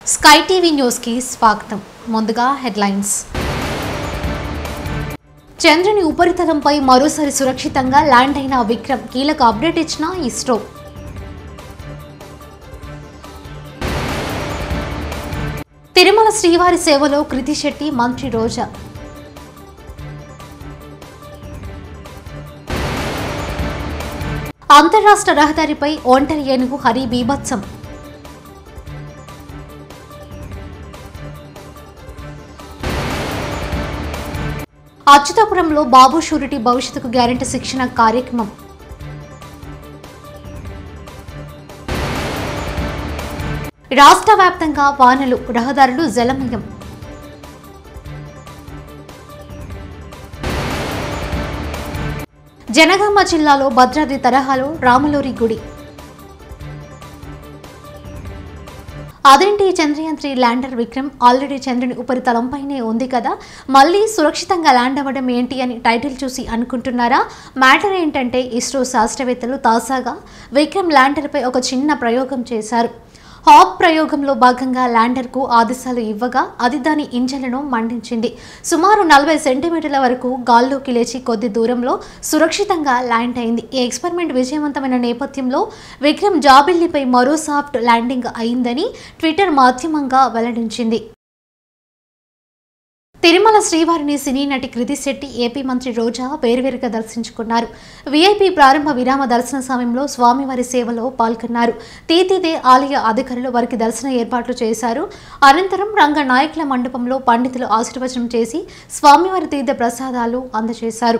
Sky TV న్యూస్కి స్వాగతం ముందుగా హెడ్లైన్స్ చంద్రుని ఉపరితలంపై మరోసారి సురక్షితంగా ల్యాండ్ అయిన విక్రమ్ కీలక అప్డేట్ ఇచ్చిన ఇస్రో తిరుమల శ్రీవారి సేవలో కృతి శెట్టి మంత్రి రోజా అంతరాష్ట్ర రహదారిపై ఒంటరి ఏనుగు హరి బీభత్సం అచ్యుతాపురంలో బాబు షూరిటీ భవిష్యత్తుకు గ్యారెంటీ శిక్షణ కార్యక్రమం రాష్ట్ర వ్యాప్తంగా వానలు రహదారులు జలమయం జనగామ జిల్లాలో భద్రాద్రి తరహాలో రాములూరి గుడి అదేంటి Chandrayaan three lander Vikram already చంద్రుని ఉపరితలంపైనే ఉంది కదా మళ్ళీ సురక్షితంగా ల్యాండ్ అవ్వడం ఏంటి అని టైటిల్ చూసి అనుకుంటున్నారా మ్యాటర్ ఏంటంటే ఇస్రో శాస్త్రవేత్తలు తాజాగా విక్రమ్ ల్యాండర్పై ఒక చిన్న ప్రయోగం చేశారు హాప్ ప్రయోగంలో భాగంగా ల్యాండర్కు ఆదేశాలు ఇవ్వగా అది దాని ఇంజన్లను మండించింది సుమారు నలభై సెంటీమీటర్ల వరకు గాల్లోకి లేచి కొద్ది దూరంలో సురక్షితంగా ల్యాండ్ అయింది ఈ ఎక్స్పెరిమెంట్ విజయవంతమైన నేపథ్యంలో విక్రమ్ జాబిల్లిపై మరో సాఫ్ట్ ల్యాండింగ్ అయిందని ట్విట్టర్ మాధ్యమంగా వెల్లడించింది తిరుమల శ్రీవారిని సినీ నటి కృతి శెట్టి ఏపీ మంత్రి రోజా వేర్వేరుగా దర్శించుకున్నారు వీఐపీ ప్రారంభ విరామ దర్శన సమయంలో స్వామివారి సేవలో పాల్గొన్నారు తీతిదే ఆలయ అధికారులు వారికి దర్శన ఏర్పాట్లు చేశారు అనంతరం రంగ నాయకుల మండపంలో పండితులు ఆశీర్వచనం చేసి స్వామివారి తీర్థ ప్రసాదాలు అందజేశారు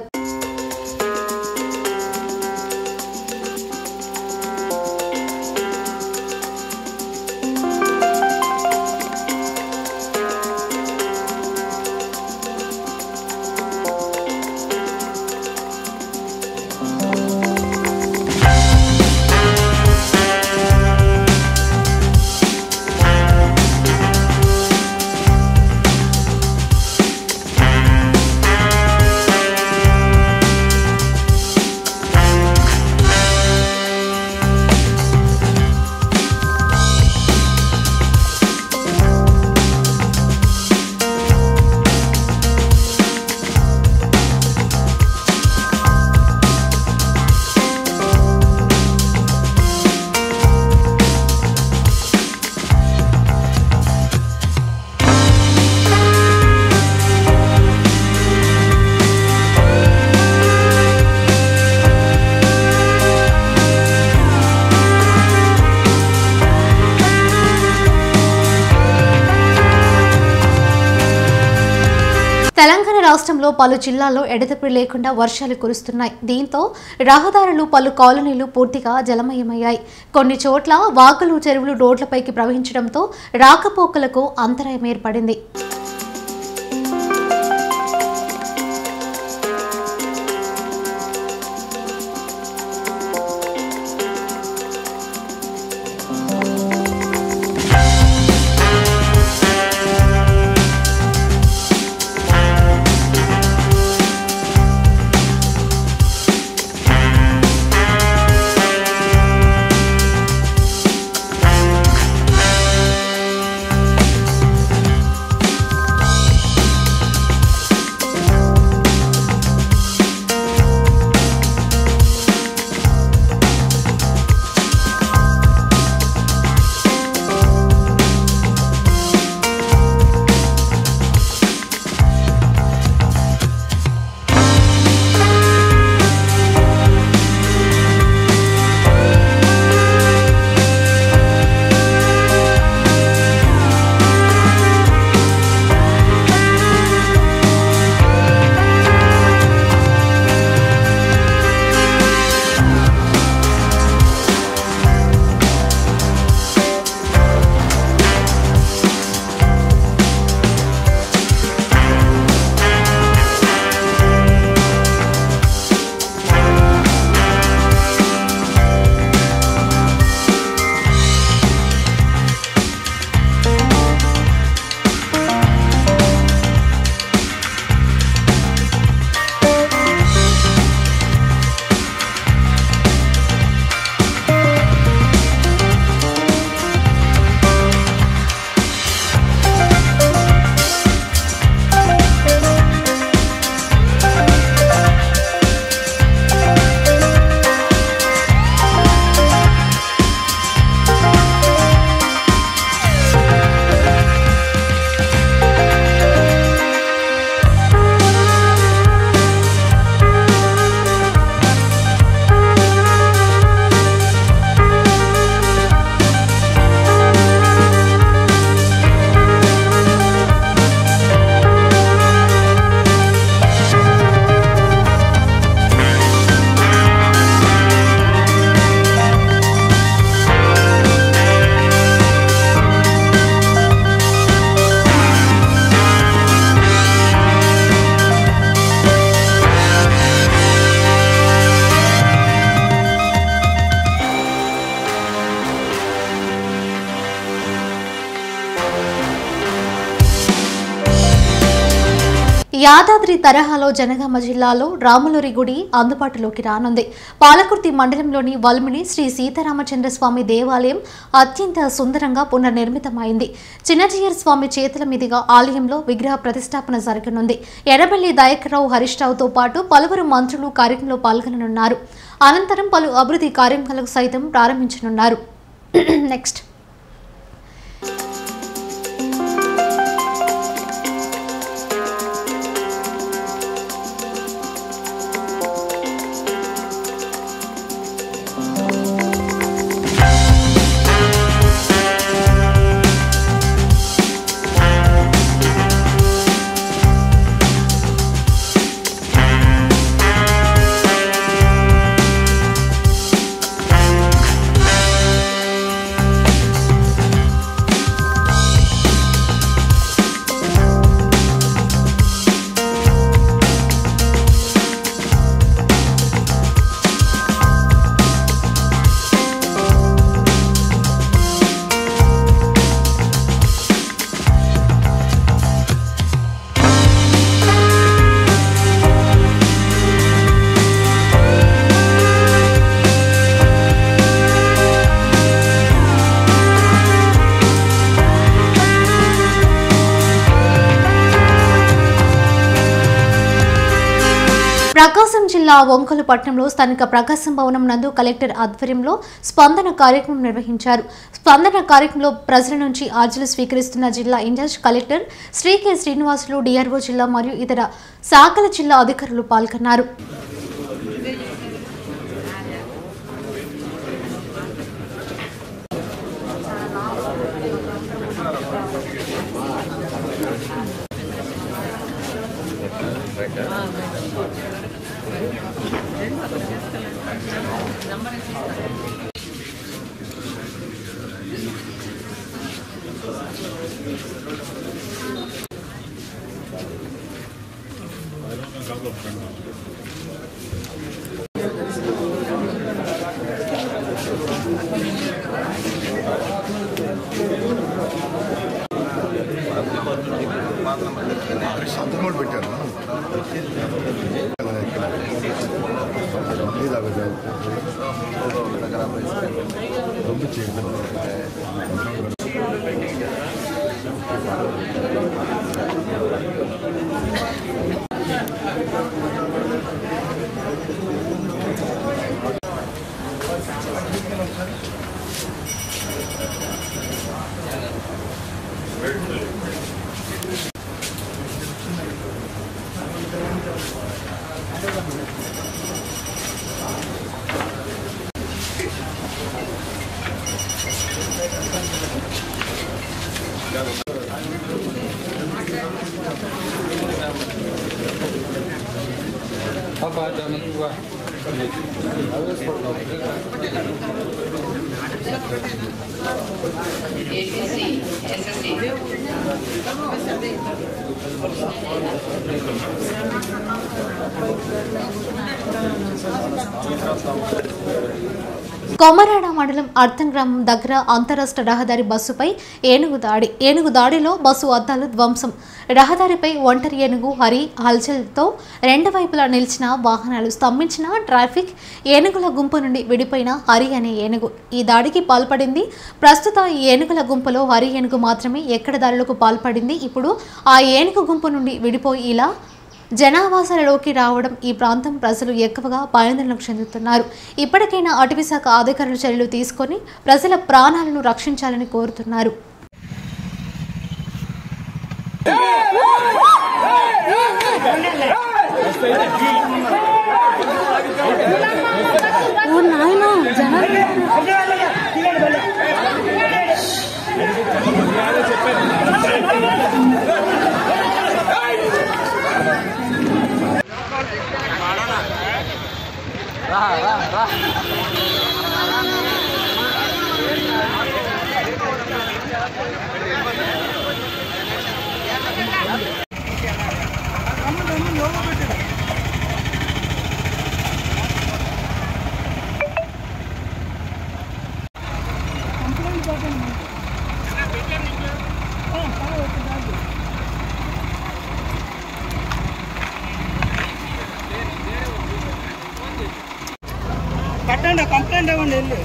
తెలంగాణ రాష్ట్రంలో పలు జిల్లాల్లో ఎడతెరిపి లేకుండా వర్షాలు కురుస్తున్నాయి దీంతో రహదారులు పలు కాలనీలు పూర్తిగా జలమయమయ్యాయి కొన్ని చోట్ల వాగులు చెరువులు రోడ్లపైకి ప్రవహించడంతో రాకపోకలకు అంతరాయం ఏర్పడింది యాదాద్రి తరహాలో జనగామ జిల్లాలో రాములూరి గుడి అందుబాటులోకి రానుంది పాలకుర్తి మండలంలోని వల్మిని శ్రీ సీతారామచంద్ర స్వామి దేవాలయం అత్యంత సుందరంగా పునర్నిర్మితమైంది చిన్నజీయర్ స్వామి చేతుల మీదుగా ఆలయంలో విగ్రహ ప్రతిష్టాపన జరగనుంది ఎర్రబెల్లి దయాకర్రావు హరీష్ రావుతో పాటు పలువురు మంత్రులు కార్యక్రమంలో పాల్గొననున్నారు అనంతరం పలు అభివృద్ధి కార్యక్రమాలకు సైతం ప్రారంభించనున్నారు నెక్స్ట్ ప్రకాశం జిల్లా ఒంగోలు పట్టణంలో స్థానిక ప్రకాశం భవనం నందు కలెక్టర్ ఆధ్వర్యంలో స్పందన కార్యక్రమం నిర్వహించారు స్పందన కార్యక్రమంలో ప్రజల నుంచి అర్జీలు స్వీకరిస్తున్న జిల్లా incharge collector Shri K Srinivasulu DRO జిల్లా మరియు ఇతర శాఖల జిల్లా అధికారులు పాల్గొన్నారు సంతకం కూడా పెట్టాను పంపించేయండి Apa jangan lupa. APC, SSC. Komarada మండలం అర్థం గ్రామం దగ్గర అంతరాష్ట్ర రహదారి బస్సుపై ఏనుగు దాడి ఏనుగు దాడిలో బస్సు అద్దాలు ధ్వంసం రహదారిపై ఒంటరి ఏనుగు హరి హల్చల్తో రెండు వైపులా నిలిచిన వాహనాలు స్తంభించిన ట్రాఫిక్ ఏనుగుల గుంపు నుండి విడిపోయిన హరి అనే ఏనుగు ఈ దాడికి పాల్పడింది ప్రస్తుత ఈ ఏనుగుల గుంపులో హరి ఏనుగు మాత్రమే ఎక్కడ దాడులకు పాల్పడింది ఇప్పుడు ఆ ఏనుగు గుంపు నుండి విడిపోయి ఇలా జనావాసాలలోకి రావడం ఈ ప్రాంతం ప్రజలు ఎక్కువగా భయాందోళనకు చెందుతున్నారు ఇప్పటికైనా అటవీ శాఖ అధికారులు చర్యలు తీసుకొని ప్రజల ప్రాణాలను రక్షించాలని కోరుతున్నారు కంప్లైంట్ పెట్టండి ఇవ్వండి కంప్లైంట్ ఇవ్వండి వెళ్ళి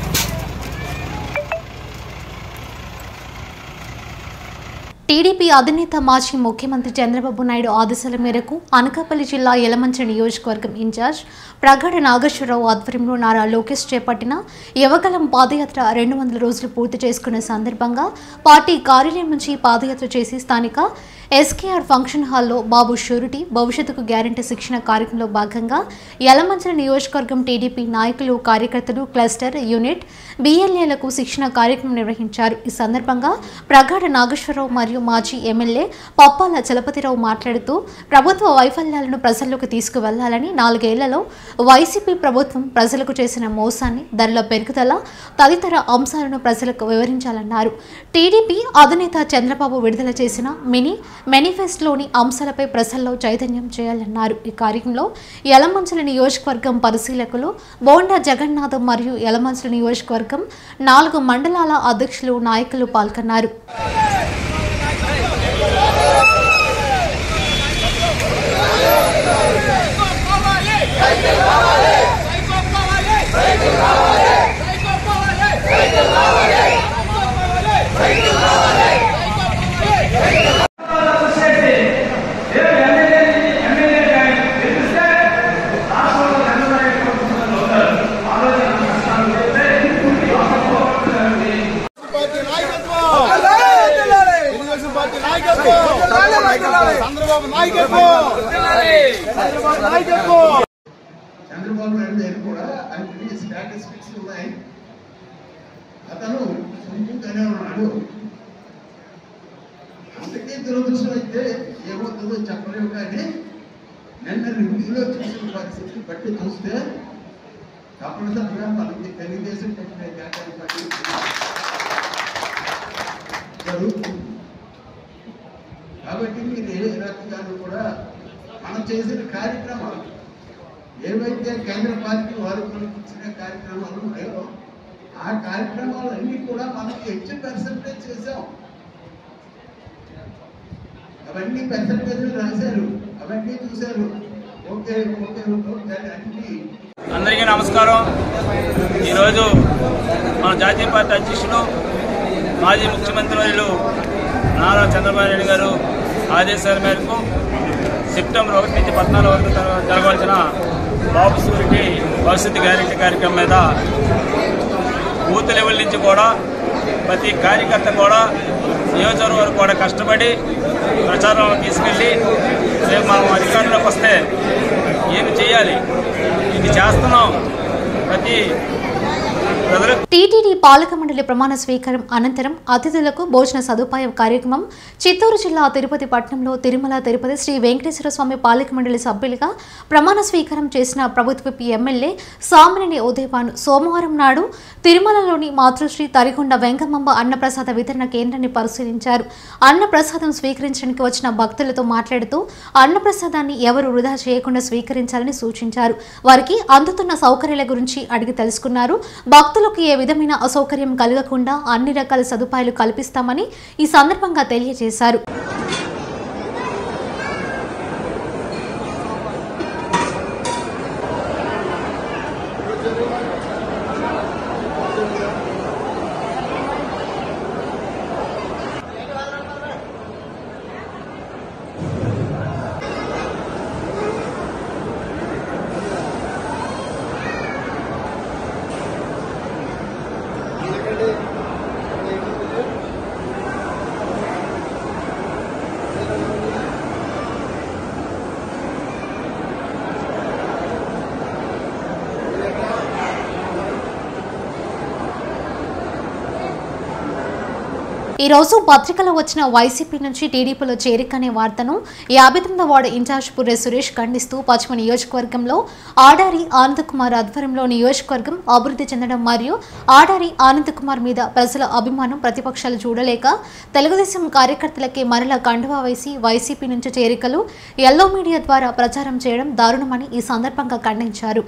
టీడీపీ అధినేత మాజీ ముఖ్యమంత్రి చంద్రబాబు నాయుడు ఆదేశాల మేరకు అనకాపల్లి జిల్లా యలమంచి నియోజకవర్గం ఇన్ఛార్జ్ ప్రగాఢ నాగేశ్వరరావు ఆధ్వర్యంలో నారా లోకేష్ చేపట్టిన యువగలం పాదయాత్ర రెండు వందల రోజులు పూర్తి చేసుకున్న సందర్భంగా పార్టీ కార్యాలయం నుంచి పాదయాత్ర చేసి స్థానిక ఎస్కేఆర్ ఫంక్షన్ హాల్లో బాబు షూరిటీ భవిష్యత్తుకు గ్యారంటీ శిక్షణ కార్యక్రమంలో భాగంగా యలమంచల నియోజకవర్గం టీడీపీ నాయకులు కార్యకర్తలు క్లస్టర్ యూనిట్ బిఎల్ఏలకు శిక్షణ కార్యక్రమం నిర్వహించారు ఈ సందర్భంగా ప్రగాఢ నాగేశ్వరరావు మరియు మాజీ ఎమ్మెల్యే పప్పాల చలపతిరావు మాట్లాడుతూ ప్రభుత్వ వైఫల్యాలను ప్రజల్లోకి తీసుకువెళ్లాలని నాలుగేళ్లలో వైసీపీ ప్రభుత్వం ప్రజలకు చేసిన మోసాన్ని ధరల పెరుగుదల తదితర అంశాలను ప్రజలకు వివరించాలన్నారు టీడీపీ అధినేత చంద్రబాబు విడుదల చేసిన మినీ మేనిఫెస్టోలోని అంశాలపై ప్రజల్లో చైతన్యం చేయాలన్నారు ఈ కార్యక్రమంలో యలమంచల నియోజకవర్గం పరిశీలకులు బోండా జగన్నాథం మరియు యలమంచల నియోజకవర్గం నాలుగు మండలాల అధ్యక్షులు నాయకులు పాల్గొన్నారు పార్టీ నాయకత్వం తెలుగుదేశం పార్టీ నాయకత్వం చంద్రబాబు నాయకత్వం చంద్రబాబు నాయకత్వం చంద్రబాబు నాయుడు దగ్గర కూడా అన్ని స్టాటిస్టిక్స్ ఉన్నాయి అతను సొంతంగానే ఉన్నాడు అంతకీ దురదృష్టం అయితే ఏమవుతుందో చెప్పలేము కానీ నిన్న రివ్యూలో చూసిన పరిస్థితిని బట్టి చూస్తే తప్పనిసరిగా మనకి తెలుగుదేశం పెట్టిన జాతీయ పార్టీ జరుగుతుంది కాబట్టి మీరు ఏ రకంగానూ కూడా మనం చేసిన కార్యక్రమాలు ఏవైతే కేంద్ర పార్టీ వారు మనకి ఇచ్చిన కార్యక్రమాలు ఉన్నాయో ఆ కార్యక్రమాలన్నీ కూడా మనం హెచ్చు పర్సంటేజ్ చేసాం అవన్నీ పర్సంటేజ్ రాశారు అవన్నీ చూశారు ఓకే ఓకే ఓకే అన్ని అందరికీ నమస్కారం ఈరోజు మన జాతీయ పార్టీ అధ్యక్షులు మాజీ ముఖ్యమంత్రి వర్యులు నారా చంద్రబాబు నాయుడు గారు ఆదేశాల మేరకు సెప్టెంబర్ ఒకటి నుంచి పద్నాలుగు వరకు జరగ- జరగవలసిన బాబు సూరికి భవిష్యత్తు గ్యారెంటీ కార్యక్రమం మీద బూత్ లెవెల్ నుంచి కూడా ప్రతి కార్యకర్త కూడా నియోజకవర్గం వరకు కూడా కష్టపడి ప్రచారంలో తీసుకెళ్ళి రేపు మనం అధికారంలోకి వస్తే ఏమి చేయాలి ఇది చేస్తున్నాం ప్రతి ప్రజలకు టీటీడీ పాలక మండలి ప్రమాణ స్వీకారం అనంతరం అతిథులకు భోజన సదుపాయం కార్యక్రమం చిత్తూరు జిల్లా తిరుపతి పట్టణంలో తిరుమల తిరుపతి శ్రీ వెంకటేశ్వర స్వామి పాలక మండలి సభ్యులుగా ప్రమాణ స్వీకారం చేసిన ప్రభుత్వపు ఎమ్మెల్యే సామినేని ఉదయభాను సోమవారం నాడు తిరుమలలోని మాతృశ్రీ తరికొండ వెంకమ్మమ్మ అన్నప్రసాద వితరణ కేంద్రాన్ని పరిశీలించారు అన్నప్రసాదం స్వీకరించడానికి వచ్చిన భక్తులతో మాట్లాడుతూ అన్నప్రసాదాన్ని ఎవరు వృధా చేయకుండా స్వీకరించాలని సూచించారు వారికి అందుతున్న సౌకర్యాల గురించి అడిగి తెలుసుకున్నారు భక్తులకు ఏ విధమైన అసౌకర్యం కలగకుండా అన్ని రకాల సదుపాయాలు కల్పిస్తామని ఈ సందర్భంగా తెలియజేశారు ఈ రోజు పత్రికలో వచ్చిన వైసీపీ నుంచి టీడీపీలో చేరిక అనే వార్తను యాభై తొమ్మిదో వార్డు ఇన్ఛార్జ్ పుర్రె సురేష్ ఖండిస్తూ పశ్చిమ నియోజకవర్గంలో ఆడారి ఆనంద్ కుమార్ ఆధ్వర్యంలో నియోజకవర్గం అభివృద్ధి చెందడం మరియు ఆడారి ఆనంద్ కుమార్ మీద ప్రజల అభిమానం ప్రతిపక్షాలు చూడలేక తెలుగుదేశం కార్యకర్తలకే మరల కండువా వేసి వైసీపీ నుంచి చేరికలు ఎల్లో మీడియా ద్వారా ప్రచారం చేయడం దారుణమని ఈ సందర్భంగా ఖండించారు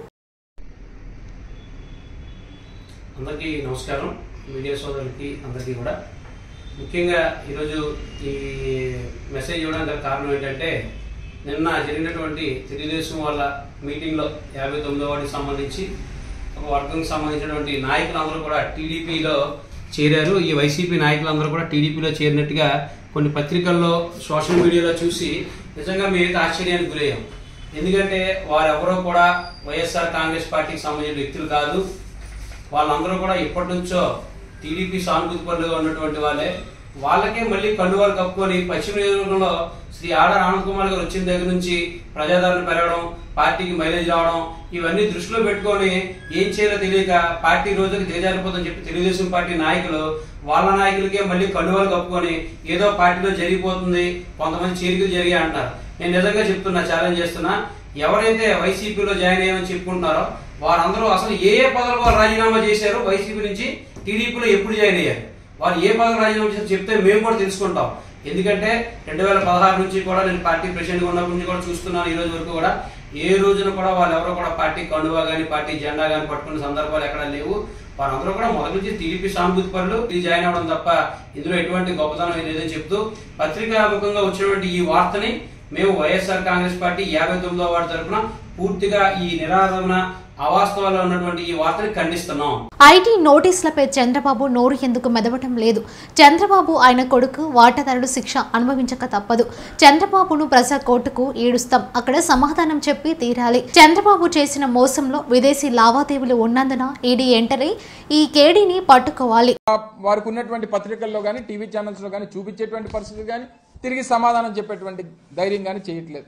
అందరికీ నమస్కారం మీడియా సోదరులకి అందరికీ కూడా ముఖ్యంగా ఈరోజు ఈ మెసేజ్ ఇవ్వడానికి గల కారణం ఏంటంటే నిన్న జరిగినటువంటి తెలుగుదేశం వాళ్ళ మీటింగ్లో యాభై తొమ్మిదో వాడికి సంబంధించి ఒక వర్గం సంబంధించినటువంటి నాయకులందరూ కూడా టీడీపీలో చేరారు ఈ వైసీపీ నాయకులందరూ కూడా టీడీపీలో చేరినట్టుగా కొన్ని పత్రికల్లో సోషల్ మీడియాలో చూసి నిజంగా మేమైతే ఆశ్చర్యానికి గురయ్యాం ఎందుకంటే వారెవరో కూడా వైఎస్ఆర్ కాంగ్రెస్ పార్టీకి సంబంధించిన వ్యక్తులు కాదు వాళ్ళందరూ కూడా ఇప్పటి నుంచో టీడీపీ సానుభూతి పనులుగా ఉన్నటువంటి వాళ్ళే వాళ్ళకే మళ్ళీ కండువాలు కప్పుకొని పశ్చిమ నియోజకవర్గంలో శ్రీ ఆడ ఆనంద్ కుమార్ గారు వచ్చిన దగ్గర నుంచి ప్రజాదరణ పెరగడం పార్టీకి మైలేజ్ రావడం ఇవన్నీ దృష్టిలో పెట్టుకొని ఏం చేయాలో తెలియక పార్టీ రోజుకి దిగజారిపోతుందని చెప్పి తెలుగుదేశం పార్టీ నాయకులు వాళ్ళ నాయకులకే మళ్ళీ కండువాలు కప్పుకొని ఏదో పార్టీలో జరిగిపోతుంది కొంతమంది చేరికలు జరిగాయి అంటారు నేను నిజంగా చెప్తున్నా ఛాలెంజ్ చేస్తున్నా ఎవరైతే వైసీపీలో జాయిన్ అయ్యామని చెప్పుకుంటున్నారో వారందరూ అసలు ఏ ఏ పదవులు వారు రాజీనామా చేశారో వైసీపీ నుంచి టీడీపీలో ఎప్పుడు జాయిన్ అయ్యారు వారు ఏ పదవి రాజీనామా చేశారో చెప్తే మేము కూడా తెలుసుకుంటాం ఎందుకంటే రెండు వేల పదహారు నుంచి కూడా నేను పార్టీ ప్రెసిడెంట్ ఉన్నప్పటి నుంచి కూడా చూస్తున్నాను ఈ రోజు వరకు కూడా ఏ రోజున కూడా వాళ్ళు ఎవరో కూడా పార్టీ కండువా గానీ పార్టీ జెండా గానీ పట్టుకున్న సందర్భాలు ఎక్కడ లేవు వారందరూ కూడా మొదటి నుంచి టీడీపీ సానుభూతి పనులు ఇది జాయిన్ అవడం తప్ప ఇందులో ఎటువంటి గొప్పతనం లేదని చెప్తూ పత్రికాముఖంగా వచ్చినటువంటి ఈ వార్తని మేము వైఎస్ఆర్ కాంగ్రెస్ పార్టీ యాభై తొమ్మిదో వార్డు తరఫున పూర్తిగా ఈ నిరాధరణ అవాస్తవాల్లో ఉన్నటువంటి ఈ వార్తని ఖండిస్తున్నాం ఐటీ నోటీసులపై చంద్రబాబు నోరు ఎందుకు మెదవటం లేదు చంద్రబాబు ఆయన కొడుకు వాటాదారుడు శిక్ష అనుభవించక తప్పదు చంద్రబాబును ప్రజా కోర్టుకు ఈడుస్తాం అక్కడ సమాధానం చెప్పి తీరాలి చంద్రబాబు చేసిన మోసంలో విదేశీ లావాదేవీలు ఉన్నందున ఈడీ ఎంటరై ఈ కేడీని పట్టుకోవాలి వారికి ఉన్నటువంటి పత్రికల్లో కానీ టీవీ ఛానల్స్లో కానీ చూపించేటువంటి పరిస్థితి కానీ తిరిగి సమాధానం చెప్పేటువంటి ధైర్యం కానీ చేయట్లేదు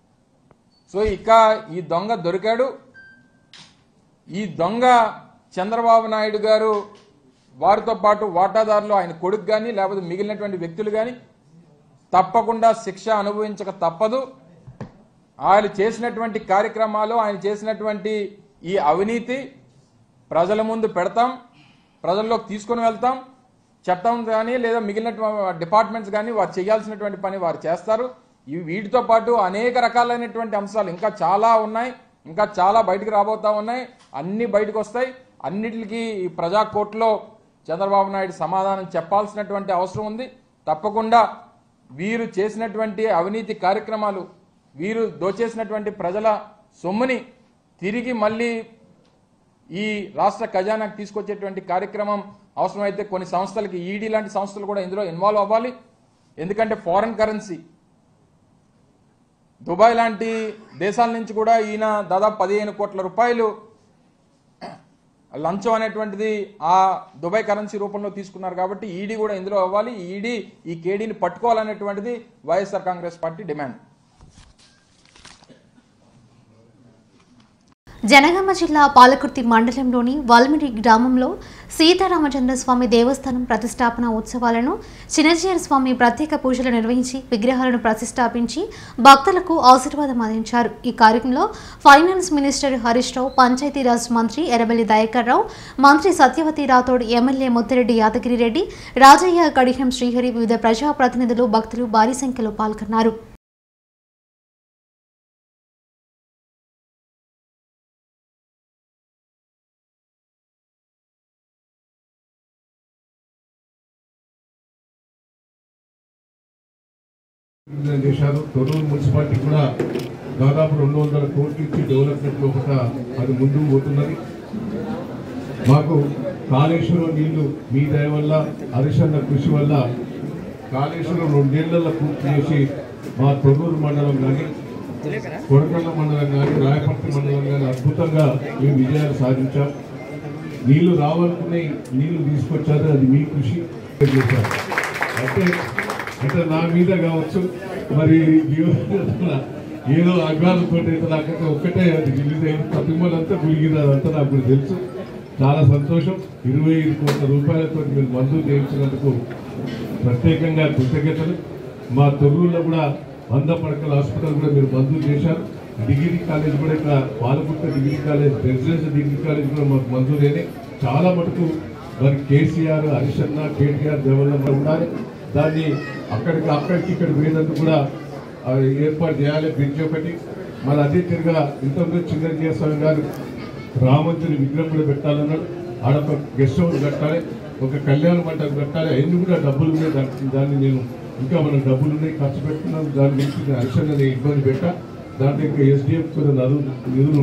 సో ఇక ఈ దొంగ దొరికాడు ఈ దొంగ చంద్రబాబు నాయుడు గారు వారితో పాటు వాటాదారులు ఆయన కొడుకు కానీ లేకపోతే మిగిలినటువంటి వ్యక్తులు కానీ తప్పకుండా శిక్ష అనుభవించక తప్పదు ఆయన చేసినటువంటి కార్యక్రమాలు ఆయన చేసినటువంటి ఈ అవినీతి ప్రజల ముందు పెడతాం ప్రజల్లోకి తీసుకొని వెళ్తాం చట్టం కానీ లేదా మిగిలిన డిపార్ట్మెంట్స్ కానీ వారు చేయాల్సినటువంటి పని వారు చేస్తారు ఇవి వీటితో పాటు అనేక రకాలైనటువంటి అంశాలు ఇంకా చాలా ఉన్నాయి ఇంకా చాలా బయటకు రాబోతా ఉన్నాయి అన్ని బయటకు వస్తాయి అన్నిటికీ ఈ ప్రజా కోర్టులో చంద్రబాబు నాయుడు సమాధానం చెప్పాల్సినటువంటి అవసరం ఉంది తప్పకుండా వీరు చేసినటువంటి అవినీతి కార్యక్రమాలు వీరు దోచేసినటువంటి ప్రజల సొమ్ముని తిరిగి మళ్ళీ ఈ రాష్ట్ర ఖజానాకు తీసుకొచ్చేటువంటి కార్యక్రమం అవసరమైతే కొన్ని సంస్థలకి ఈడీ లాంటి సంస్థలు కూడా ఇందులో ఇన్వాల్వ్ అవ్వాలి ఎందుకంటే ఫారెన్ కరెన్సీ దుబాయ్ లాంటి దేశాల నుంచి కూడా ఈయన దాదాపు పదిహేను కోట్ల రూపాయలు లంచం అనేటువంటిది ఆ దుబాయ్ కరెన్సీ రూపంలో తీసుకున్నారు కాబట్టి ఈడీ కూడా ఇందులో అవ్వాలి ఈడీ ఈ కేడీని పట్టుకోవాలనేటువంటిది YSR Congress party demand Jangaon జిల్లా పాలకుర్తి మండలంలోని వాల్మిడి గ్రామంలో సీతారామచంద్ర స్వామి దేవస్థానం ప్రతిష్టాపన ఉత్సవాలను చిన్నజీయర్ స్వామి ప్రత్యేక పూజలు నిర్వహించి విగ్రహాలను ప్రతిష్టాపించి భక్తులకు ఆశీర్వాదం అందించారు ఈ కార్యక్రమంలో ఫైనాన్స్ మినిస్టర్ హరీష్ రావు పంచాయతీరాజ్ మంత్రి ఎర్రబెల్లి దయాకర్ రావు మంత్రి సత్యవతి రాథోడ్ ఎమ్మెల్యే ముత్తిరెడ్డి యాదగిరి రెడ్డి రాజయ్య కడిహం శ్రీహరి వివిధ ప్రజాప్రతినిధులు భక్తులు భారీ సంఖ్యలో పాల్గొన్నారు నిర్ణయం చేశారు తొర్రూరు మున్సిపాలిటీ కూడా దాదాపు రెండు వందల కోట్లు ఇచ్చి డెవలప్మెంట్ ఒకట అది ముందుకు పోతున్నది మాకు కాళేశ్వరం నీళ్లు మీ దయ వల్ల హరిశన్న కృషి వల్ల కాళేశ్వరం రెండేళ్లలో పూర్తి చేసి మా తొర్రూరు మండలం కానీ కొడకళ్ళ మండలం కానీ రాయపర్తి మండలం కానీ అద్భుతంగా మేము విజయాలు సాధించాం నీళ్లు రావాలనుకునే నీళ్లు తీసుకొచ్చారు అది మీ కృషి చేశారు అంటే అంటే నా మీద కావచ్చు మరి జీవన ఏదో అజ్ఞానంతో అయితే నాకైతే ఒక్కటే అది రిలీజ్ అయింది ప్రతిమలంతా గురిగింది అదంతా నాకు కూడా తెలుసు చాలా సంతోషం ఇరవై ఐదు కోట్ల రూపాయలతో మీరు మంజూరు చేయించినందుకు ప్రత్యేకంగా కృతజ్ఞతలు మా తొర్రూరులో కూడా వంద పడకల హాస్పిటల్ కూడా మీరు మంజూరు చేశారు డిగ్రీ కాలేజ్ కూడా ఇక్కడ Palaputta degree college residential degree college కూడా మాకు మంజూరైనాయి చాలా మటుకు మరి కేసీఆర్ హరిశన్న కేటీఆర్ దేవల్ల ఉండాలి దాన్ని అక్కడికి అక్కడికి ఇక్కడ పోయినందుకు కూడా ఆ, ఏర్పాటు చేయాలి బ్రిడ్జ్ ఒకటి మరి అదే తిరిగా ఇంతకుముందు చిన్నజీయ స్వామి గారు రామంతుని విగ్రహం కూడా పెట్టాలన్నాడు ఆడ ఒక గెస్ట్ హౌస్ కట్టాలి ఒక కళ్యాణ మండపం కట్టాలి అన్ని కూడా డబ్బులు ఉన్నాయి దానికి దాన్ని నేను ఇంకా మన డబ్బులు ఉన్నాయి ఖర్చు పెట్టుకున్నాం దాని గురించి నేను హరిశన్న ఇబ్బంది పెట్టా దాంట్లో ఇంకా ఎస్డిఎఫ్ కూడా నదులు నిధులు ఉన్నాయి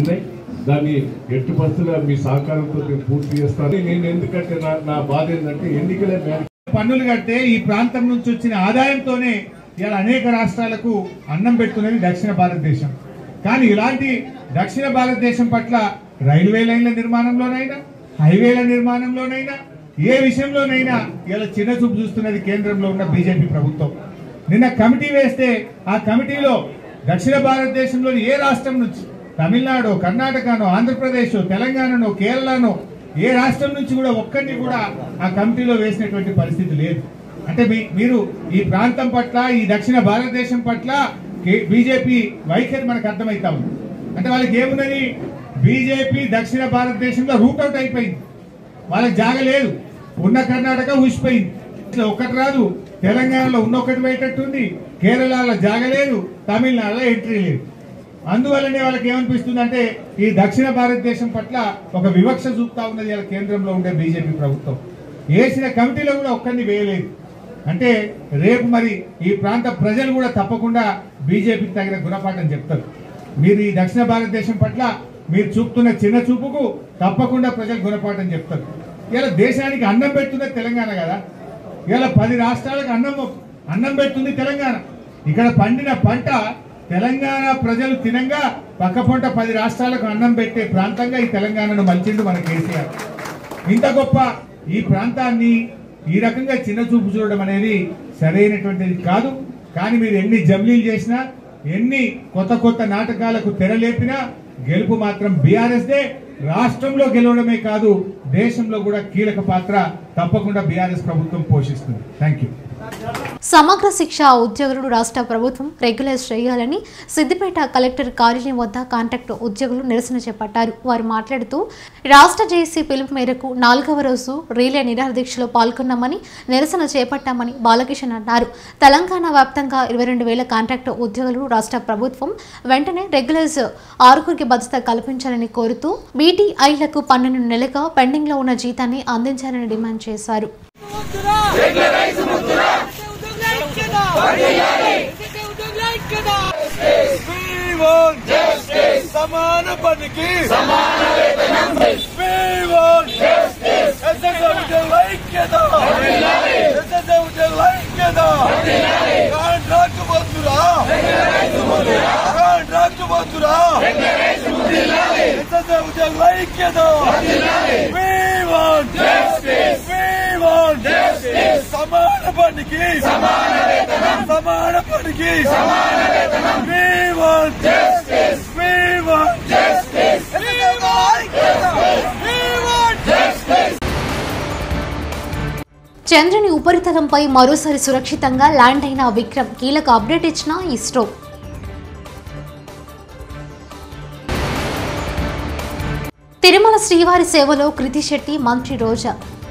దాన్ని ఎట్టి పరిస్థితుల్లో మీ సహకారంతో నేను పూర్తి చేస్తాను నేను ఎందుకంటే నా నా బాధ ఏంటంటే ఎన్నికలే మేర పన్నులు కడితే ఈ ప్రాంతం నుంచి వచ్చిన ఆదాయంతోనే ఇలా అనేక రాష్ట్రాలకు అన్నం పెడుతున్నది దక్షిణ భారతదేశం కానీ ఇలాంటి దక్షిణ భారతదేశం పట్ల రైల్వే లైన్ల నిర్మాణంలోనైనా హైవేల నిర్మాణంలోనైనా ఏ విషయంలోనైనా ఇలా చిన్న చూపు చూస్తున్నది కేంద్రంలో ఉన్న బీజేపీ ప్రభుత్వం నిన్న కమిటీ వేస్తే ఆ కమిటీలో దక్షిణ భారతదేశంలోని ఏ రాష్ట్రం నుంచి తమిళనాడు కర్ణాటకనో ఆంధ్రప్రదేశ్ తెలంగాణనో కేరళనో ఏ రాష్ట్రం నుంచి కూడా ఒక్కరిని కూడా ఆ కమిటీలో వేసినటువంటి పరిస్థితి లేదు అంటే మీ- మీరు ఈ ప్రాంతం పట్ల ఈ దక్షిణ భారతదేశం పట్ల బీజేపీ వైఖరి మనకు అర్థమవుతా ఉంది అంటే వాళ్ళకి ఏమున్నది బీజేపీ దక్షిణ భారతదేశంలో రూట్ అవుట్ అయిపోయింది వాళ్ళకి జాగ లేదు ఉన్న కర్ణాటక ఊసిపోయింది ఇట్లా ఒక్కటి రాదు తెలంగాణలో ఉన్నొక్కటి పోయేటట్టుంది కేరళలో జాగ లేదు తమిళనాడులో ఎంట్రీ లేదు అందువల్లనే వాళ్ళకి ఏమనిపిస్తుంది అంటే ఈ దక్షిణ భారతదేశం పట్ల ఒక వివక్ష చూపుతా ఉన్నది ఇలా కేంద్రంలో ఉండే బీజేపీ ప్రభుత్వం వేసిన కమిటీలో కూడా ఒక్కరిని వేయలేదు అంటే రేపు మరి ఈ ప్రాంత ప్రజలు కూడా తప్పకుండా బీజేపీకి తగిన గుణపాఠం చెప్తారు మీరు ఈ దక్షిణ భారతదేశం పట్ల మీరు చూపుతున్న చిన్న చూపుకు తప్పకుండా ప్రజలు గుణపాఠం చెప్తారు ఇలా దేశానికి అన్నం పెడుతున్నది తెలంగాణ కదా ఇలా పది రాష్ట్రాలకు అన్నం అన్నం పెడుతుంది తెలంగాణ ఇక్కడ పండిన పంట తెలంగాణ ప్రజలు తినంగా పక్క పంట పది రాష్ట్రాలకు అన్నం పెట్టే ప్రాంతంగా ఈ తెలంగాణను మలిచిండు మన కేసీఆర్ ఇంత గొప్ప ఈ ప్రాంతాన్ని ఈ రకంగా చిన్న చూపు చూడడం అనేది సరైనటువంటిది కాదు కానీ మీరు ఎన్ని జమ్లీలు చేసినా ఎన్ని కొత్త కొత్త నాటకాలకు తెరలేపినా గెలుపు మాత్రం బీఆర్ఎస్ దే రాష్ట్రంలో గెలవడమే కాదు దేశంలో కూడా కీలక పాత్ర తప్పకుండా బీఆర్ఎస్ ప్రభుత్వం పోషిస్తుంది థ్యాంక్ యూ సమగ్ర శిక్ష ఉద్యోగులు రాష్ట్ర ప్రభుత్వం రెగ్యులైజ్ చేయాలని సిద్దిపేట కలెక్టర్ కార్యాలయం వద్ద కాంట్రాక్ట్ ఉద్యోగులు నిరసన చేపట్టారు వారు మాట్లాడుతూ రాష్ట్ర జేసీ పిలుపు మేరకు నాలుగవ రోజు రీలే నిరాహార దీక్షలో పాల్గొన్నామని నిరసన చేపట్టామని బాలకిషన్ అన్నారు తెలంగాణ వ్యాప్తంగా ఇరవై రెండు వేల కాంట్రాక్ట్ ఉద్యోగులు రాష్ట్ర ప్రభుత్వం వెంటనే రెగ్యులైజ్ ఆరుగురికి భద్రత కల్పించాలని కోరుతూ బీటీఐలకు పన్నెండు నెలలుగా పెండింగ్లో ఉన్న జీతాన్ని అందించాలని డిమాండ్ చేశారు సమాన పనికి సమాన వేతనం ఐక్యత ఐక్యత కాంట్రాక్ట్ వద్దురా కాంట్రాక్ట్ వద్దురా ఉద్యోగుల ఐక్యత We want justice. We want justice. సమాన పనికి సమాన వేతనం సమాన పనికి సమాన వేతనం We want justice. We want justice. We want justice. We want justice. చంద్రుని ఉపరితలంపై మరోసారి సురక్షితంగా ల్యాండ్ అయిన విక్రమ్ కీలక అప్డేట్ ఇచ్చిన ఇస్రో తిరుమల శ్రీవారి సేవలో కృతి శెట్టి మంత్రి రోజా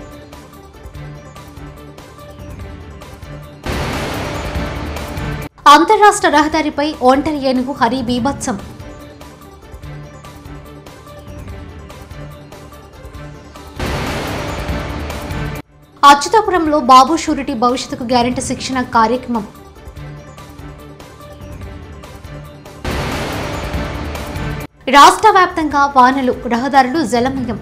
అంతరాష్ట్ర రహదారిపై ఒంటరి ఏనుగు హరి బీభత్సం అచ్యుతాపురంలో బాబు షూరిటీ భవిష్యత్తుకు గ్యారెంటీ శిక్షణ కార్యక్రమం రాష్ట్ర వ్యాప్తంగా వానలు రహదారులు జలమయం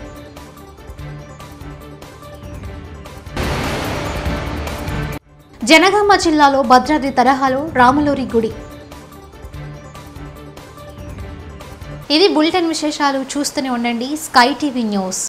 జనగామ జిల్లాలో భద్రాద్రి తరహాలో రాములూరి గుడి ఇది బులెటిన్ విశేషాలు చూస్తూనే ఉండండి స్కై టీవీ న్యూస్